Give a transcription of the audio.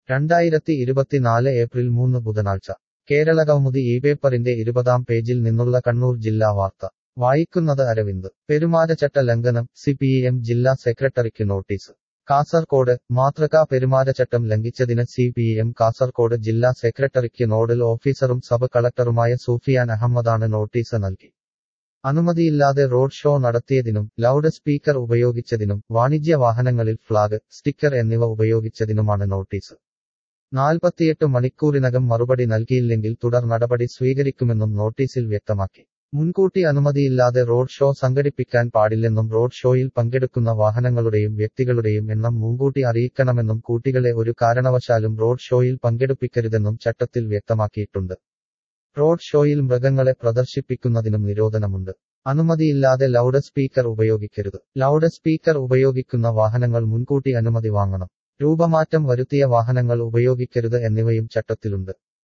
രണ്ടായിരത്തി ഇരുപത്തിനാല് ഏപ്രിൽ മൂന്ന് ബുധനാഴ്ച കേരളകൗമുദി ഈ പേപ്പറിന്റെ ഇരുപതാം പേജിൽ നിന്നുള്ള കണ്ണൂർ ജില്ലാ വാർത്ത വായിക്കുന്നത് അരവിന്ദ് പെരുമാറ്റച്ചട്ട ലംഘനം സിപിഎം ജില്ലാ സെക്രട്ടറിക്ക് നോട്ടീസ് കാസർകോട് മാതൃകാ പെരുമാറ്റച്ചട്ടം ലംഘിച്ചതിന് സിപിഎം കാസർകോട് ജില്ലാ സെക്രട്ടറിക്ക് നോഡൽ ഓഫീസറും സബ് കളക്ടറുമായ സൂഫിയാൻ അഹമ്മദാണ് നോട്ടീസ് നൽകി അനുമതിയില്ലാതെ റോഡ് ഷോ നടത്തിയതിനും ലൗഡ് സ്പീക്കർ ഉപയോഗിച്ചതിനും വാണിജ്യ വാഹനങ്ങളിൽ ഫ്ളാഗ് സ്റ്റിക്കർ എന്നിവ ഉപയോഗിച്ചതിനുമാണ് നോട്ടീസ് നാൽപ്പത്തിയെട്ട് മണിക്കൂറിനകം മറുപടി നൽകിയില്ലെങ്കിൽ തുടർ നടപടി സ്വീകരിക്കുമെന്നും നോട്ടീസിൽ വ്യക്തമാക്കി മുൻകൂട്ടി അനുമതിയില്ലാതെ റോഡ് ഷോ സംഘടിപ്പിക്കാൻ പാടില്ലെന്നും റോഡ് ഷോയിൽ പങ്കെടുക്കുന്ന വാഹനങ്ങളുടെയും വ്യക്തികളുടെയും എണ്ണം മുൻകൂട്ടി അറിയിക്കണമെന്നും കൂട്ടികളെ ഒരു കാരണവശാലും റോഡ് ഷോയിൽ പങ്കെടുപ്പിക്കരുതെന്നും ചട്ടത്തിൽ വ്യക്തമാക്കിയിട്ടുണ്ട് റോഡ് ഷോയിൽ മൃഗങ്ങളെ പ്രദർശിപ്പിക്കുന്നതിനും നിരോധനമുണ്ട് അനുമതിയില്ലാതെ ലൗഡ് സ്പീക്കർ ഉപയോഗിക്കരുത് ലൗഡ് സ്പീക്കർ ഉപയോഗിക്കുന്ന വാഹനങ്ങൾ മുൻകൂട്ടി അനുമതി വാങ്ങണം രൂപമാറ്റം വരുത്തിയ വാഹനങ്ങൾ ഉപയോഗിക്കരുത് എന്നിവയും ചട്ടത്തിലുണ്ട്